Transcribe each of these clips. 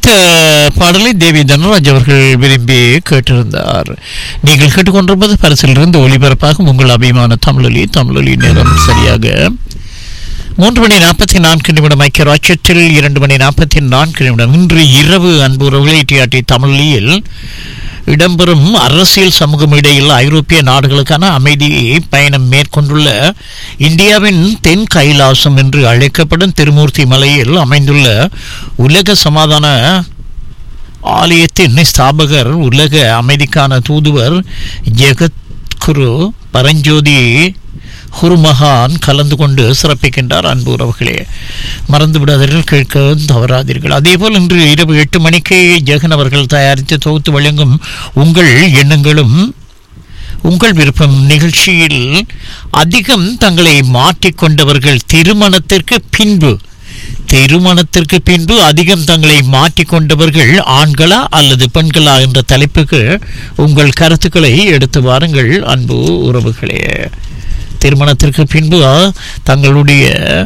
அடுத்த பாடலை தேவி தனராஜ் அவர்கள் விரும்பி கேட்டிருந்தார் நீங்கள் கேட்டுக்கொண்டிருப்பது பரிசிலிருந்து ஒளிபரப்பாகும் உங்கள் அபிமான தமிழொலி தமிழொலி நேரம் சரியாக மூன்று மணி நாற்பத்தி நான்கு நிமிடம் ஐக்கிய ராட்சத்தில் இரண்டு மணி நாற்பத்தி நான்கு நிமிடம் இன்று இரவு அன்பு உறவுகளை டிஆர்டி தமிழில் இடம்பெறும் அரசியல் சமூகம் இடையில் ஐரோப்பிய நாடுகளுக்கான அமைதி பயணம் மேற்கொண்டுள்ள இந்தியாவின் தென் கைலாசம் என்று அழைக்கப்படும் திருமூர்த்தி மலையில் அமைந்துள்ள உலக சமாதான ஆலயத்தின் ஸ்தாபகர் உலக அமைதிக்கான தூதுவர் ஜெகத்குரு பரஞ்சோதி குருமகான் கலந்து கொண்டு சிறப்பிக்கின்றார் அன்பு உறவுகளே மறந்து விடாதீர்கள் கேட்க தவறாதீர்கள் அதேபோல் இன்று இரவு எட்டு மணிக்கு ஜெகன் அவர்கள் தயாரித்து தொகுத்து வழங்கும் உங்கள் எண்ணங்களும் உங்கள் விருப்பம் நிகழ்ச்சியில் அதிகம் தங்களை மாற்றிக்கொண்டவர்கள் திருமணத்திற்கு பின்பு திருமணத்திற்கு பின்பு அதிகம் தங்களை மாற்றிக்கொண்டவர்கள் ஆண்களா அல்லது பெண்களா என்ற தலைப்புக்கு உங்கள் கருத்துக்களை எடுத்து வாருங்கள் அன்பு உறவுகளே திருமணத்திற்கு பின்பு தங்களுடைய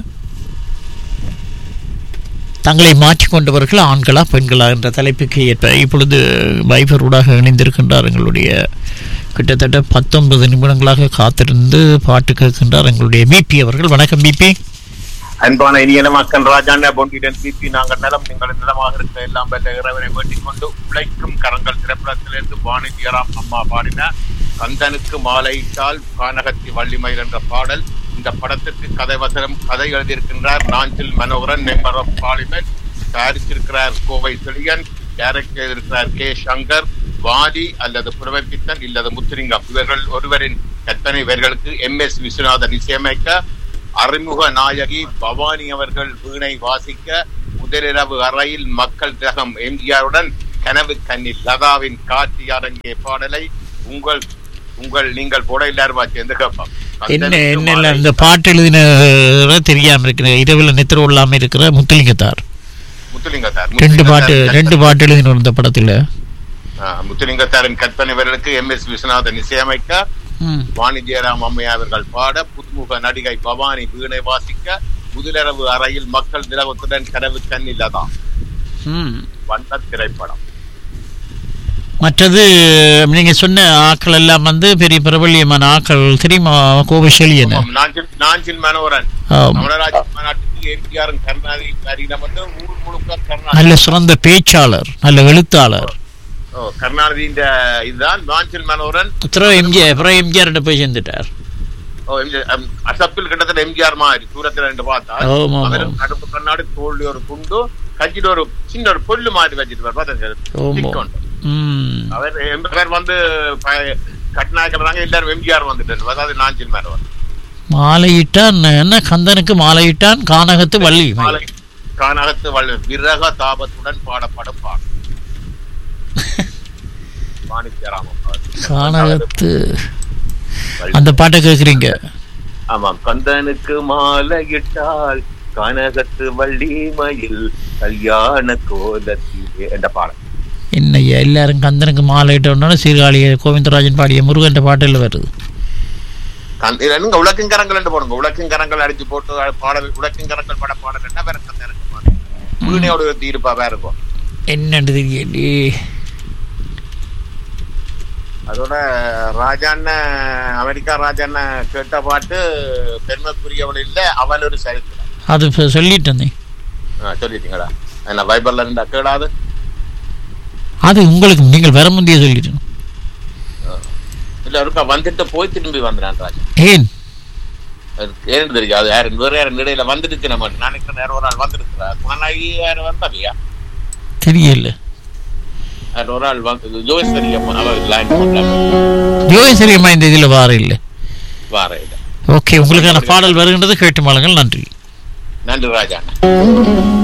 தங்களை மாற்றிக்கொண்டவர்கள் ஆண்களா பெண்களா என்ற தலைப்புக்கு ஏற்ப இப்பொழுது வைபரூடாக இணைந்திருக்கின்றார் எங்களுடைய கிட்டத்தட்ட பத்தொன்பது நிமிடங்களாக காத்திருந்து பாட்டு கேட்கின்றார் எங்களுடைய பிபி அவர்கள் வணக்கம் பிபி அன்பான இனியன மக்கள் ராஜாண்ட பொன்னிடன் சிபி நாங்கள் நலம் நீங்கள் நிலமாக இருக்க எல்லாம் பெற்ற இறைவனை வேண்டிக் கொண்டு உழைக்கும் கரங்கள் திரைப்படத்திலிருந்து வாணிஜியராம் அம்மா பாடின கந்தனுக்கு மாலையிட்டால் கானகத்தி வள்ளிமயில் என்ற பாடல் இந்த படத்திற்கு கதை வசனம் கதை எழுதியிருக்கின்றார் Nanjil Manoharan member of parliament தயாரித்திருக்கிறார் கோவை செழியன் டைரக்ட் செய்திருக்கிறார் கே சங்கர் வாதி அல்லது புரவப்பித்தன் இல்லது முத்துலிங்கம் இவர்கள் ஒருவரின் எத்தனை பேர்களுக்கு எம் எஸ் விஸ்வநாதன் இசையமைக்க அறிமுக நாயகி பவானி அவர்கள் வீணை வாசிக்க முதலிரவு அறையில் மக்கள் திலகம் எம்ஜிஆருடன் கனவு கண்ணில் லதாவின் காட்சி அரங்கிய பாடலை உங்கள் உங்கள் நீங்கள் போட எல்லாருமா சேர்ந்து கேட்போம் என்ன என்ன இந்த பாட்டு எழுதின தெரியாம இருக்கிற இரவில் நித்திர இல்லாம இருக்கிற முத்துலிங்கத்தார் முத்துலிங்கத்தார் ரெண்டு பாட்டு ரெண்டு பாட்டு எழுதின இந்த படத்துல ஆ, முத்துலிங்கத்தாரின் கற்பனை வீரர்களுக்கு எம் எஸ் விஸ்வநாதன் இசையமைக்க ம். வாணி ஜெயராம் அம்மையா அவர்கள் பாட புதுமுக நடிகை பவானி வீணை வாசிக்க முதலிரவு அறையில் மக்கள் திலகத்துடன் கனவு கண்ணில் லதா ம். வண்ண திரைப்படம் மற்றது நீங்க சொன்ன ஆக்கள் எல்லாம் வந்து பெரிய பிரபல்யமான ஆக்கள் தெரியுமா கோபசெலி என்ன ஆமாம், நாஞ்சில் நாஞ்சில் மனோரன் ஆம். தமிழராஜ் மாநாட்டுக்கு எம்ஜிஆரும் கருணாநிதி கரிடம் வந்து ஊர் முழுக்க கருணாநிதி நல்ல சிறந்த பேச்சாளர் நல்ல எழுத்தாளர் ஓ, கருணாநிதியின் இதுதான் நாஞ்சில் மனோரன் அப்புறம் எம்ஜிஆர் அப்புறம் எம்ஜிஆர் போய் சேர்ந்துட்டார் ஓ, எம்ஜிஆர், அம், அசப்பில் கிட்டத்தட்ட எம்ஜிஆர் மாதிரி தூரத்துல ரெண்டு பார்த்தா ஆமா, ஆமா. அவர் கடுப்பு கண்ணாடி தோல்வி ஒரு துண்டு கட்சியில ஒரு சின்ன ஒரு பொல்லு மாதிரி வச்சிட்டு பார்த்தா ஆமா. stick உண்டு. ம். அவர் எம் பேர் வந்து ப- கட்நாயக்கறாங்க எல்லாரும் எம்ஜிஆர் வந்துட்டு அதாவது நாஞ்சில் மனோரன் மாலையிட்டான் என்ன கந்தனுக்கு மாலையிட்டான் கானகத்து வள்ளி மாலை கானகத்து வள் விரக தாபத்துடன் பாடப்படும் பாடல் மாணிக்கராமம் கானகத்து அந்த பாட்டை கேக்குறீங்க ஆமாம் கந்தனுக்கு மாலையிட்டால் கனகத்து வள்ளி மயில் கல்யாண கோலத்திலே என்ற பாடல் என்னய்யா எல்லாரும் கந்தனுக்கு மாலையிட்டோன்னு சீர்காழி கோவிந்தராஜன் பாடிய முருகன் பாட்டில் வருது கந்த- இதுல நீங்க உலக்கங்கரங்கள் என்று போடுங்க உலக்கங்கரங்கள் அடிச்சு போட்டு அது பாடல் உலக்கங்கரங்கள் பட பாடல் என்ன வேற கந்தனுக்கு மாலை வீணையோட ஒரு தீர்ப்பா வேற இருக்கும் என்னன்னு தெரியலையே அதோட ராஜாண்ண அமெரிக்கா ராஜாண்ண கேட்ட பாட்டு பெருமைக்குரியவள் இல்ல அவன் ஒரு சரித்திரம் அது இப்ப சொல்லிட்டேன் நீ. ஆ, சொல்லிட்டீங்களா என்ன பைபிள்ல இருந்தா கேடாது அது உங்களுக்கு நீங்கள் வர முந்தைய சொல்லிட்டேன் இல்ல இருக்கா வந்துட்டு போய் திரும்பி வந்தான் ராஜா ஏன் அது ஏன்னு தெரியும் அது யாரு வேற யாரும் இடையில வந்துடுச்சு நம்ம நாளைக்கு நேரம் ஒரு நாள் வந்துருக்குறா குணநாயகி யாரு வந்தாவியா தெரியல அது ஒரு ஆள் வந்து ஜோய்ஸ்வரி அம்மா அவ லைன் பண்ணாம ஜோயசரியம்மா இந்த இதில் வார இல்லை வார இல்ல ஓகே உங்களுக்கான பாடல் வருகின்றது கேட்டு மாளுங்கள் நன்றி நன்றி ராஜா